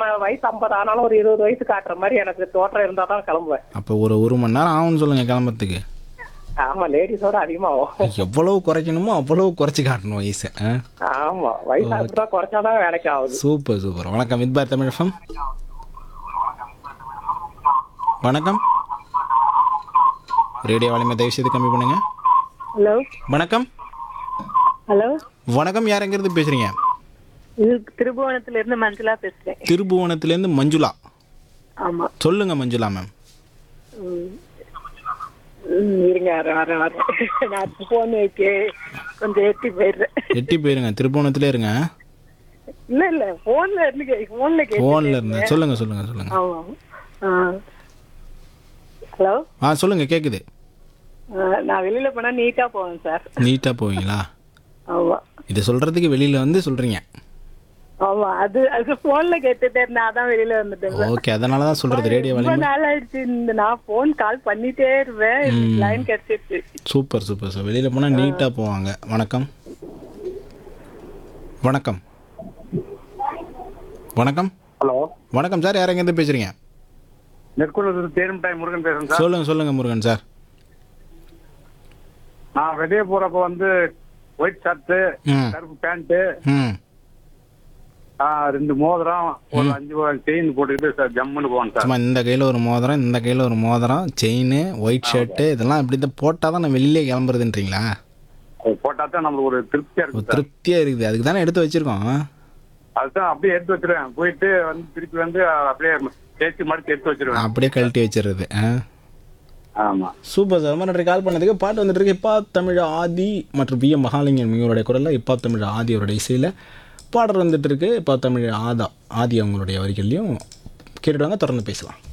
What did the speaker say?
நம்ம வயசு ஐம்பது ஆனாலும் ஒரு இருபது வயசு காட்டுற மாதிரி எனக்கு தோற்றம் இருந்தா தான் கிளம்புவேன் அப்போ ஒரு ஒரு மணி நேரம் ஆகும்னு சொல்லுங்கள் கிளம்புறதுக்கு ஆமா லேடிஸோட அதிகமாகும் எவ்வளவு குறைக்கணுமோ அவ்வளவு குறைச்சி காட்டணும் வயசை ஆ ஆமா வயசு அப்படிதான் குறைச்சாதான் வேலைக்கு ஆகுது சூப்பர் சூப்பர் வணக்கம் வித் பார் தமிழ் எஃப்எம் வணக்கம் ரேடியோ வாலிமை தயவு செய்து கம்மி பண்ணுங்க ஹலோ வணக்கம் ஹலோ வணக்கம் யார் எங்கேருந்து பேசுறீங்க இது திருபுவனத்துல இருந்து மஞ்சளா பேசுறேன் திருபுவனத்துலேருந்து மஞ்சுளா ஆமா சொல்லுங்க மஞ்சுளா மேம் ம். ம், இருங்க வர வர வர நான் போன் வைக்க கொஞ்சம் எட்டி போயிடுறேன் எட்டி போயிருங்க திருபுவனத்திலே இருங்க இல்ல இல்ல போன்ல இருந்து கே- போன்ல கே ஃபோனில் இருங்க சொல்லுங்க சொல்லுங்க சொல்லுங்க ஆமா ஆ. ஹலோ ஆ சொல்லுங்க கேட்குது ஆ, நான் வெளியில போனா நீட்டா போவேன் சார் நீட்டாக போவீங்களா ஆமா இதை சொல்கிறதுக்கு வெளியில் வந்து சொல்கிறீங்க ஆமா அது அது போன்ல கேட்டுட்டே இருந்தேன் அதான் வெளியில வந்துட்டேன் சார். ஓகே அதனால தான் சொல்கிறது ரேடியோ ரொம்ப வாலிமை நாள் ஆயிடுச்சு இந்த நான் போன் கால் பண்ணிட்டே இருப்பேன் லைன் கிடைச்சிருச்சு சூப்பர் சூப்பர் சார் வெளியில் போனால் நீட்டாக போவாங்க வணக்கம் வணக்கம் வணக்கம் ஹலோ வணக்கம் சார் யார் எங்கேருந்து பேசுகிறீங்க நெற்குளத்தூர் தேனுமிட்டாய் முருகன் பேசுறேன் சார் சொல்லுங்கள் சொல்லுங்கள் முருகன் சார் நான் வெளியே போறப்ப வந்து ஒயிட் ஷர்ட்டு ம் கருப்பு பேண்ட் ம் ரெண்டு மோதிரம் ஒரு அஞ்சு செயின் போட்டுக்கிட்டு சார் ஜம்முன்னு போவேன் சார் சும்மா இந்த கையில் ஒரு மோதிரம் இந்த கையில் ஒரு மோதிரம் செயின் ஒயிட் ஷர்ட்டு இதெல்லாம் இப்படி தான் போட்டால் தான் நான் வெளியிலே கிளம்புறதுன்றீங்களா அது போட்டா தான் நம்மளுக்கு ஒரு திருப்தியா ஒரு இருக்கு சார் திருப்தியாக இருக்குது அதுக்கு தானே எடுத்து வச்சுருக்கோம் அதுதான் அப்படியே எடுத்து வச்சிருவேன் போயிட்டு வந்து திருப்பி வந்து அப்படியே தேய்ச்சி மடிச்சு எடுத்து வச்சிருவேன் அப்படியே கழட்டி வச்சிடுறது ஆ ஆமா சூப்பர் சார் ரொம்ப நன்றி கால் பண்ணதுக்கு பாட்டு வந்துட்டு இருக்கு இப்பா தமிழ் ஆதி மற்றும் பி எம் மகாலிங்கன் இவருடைய குரலில் இப்பா தமிழ் ஆதி அவருடைய இசையில் பாடல் வந்துட்டு இருக்கு இப்பா தமிழ் ஆதா ஆதி அவங்களுடைய வரிகள்லையும் கேட்டுட்டு வாங்க தொடர்ந்து பேசலாம்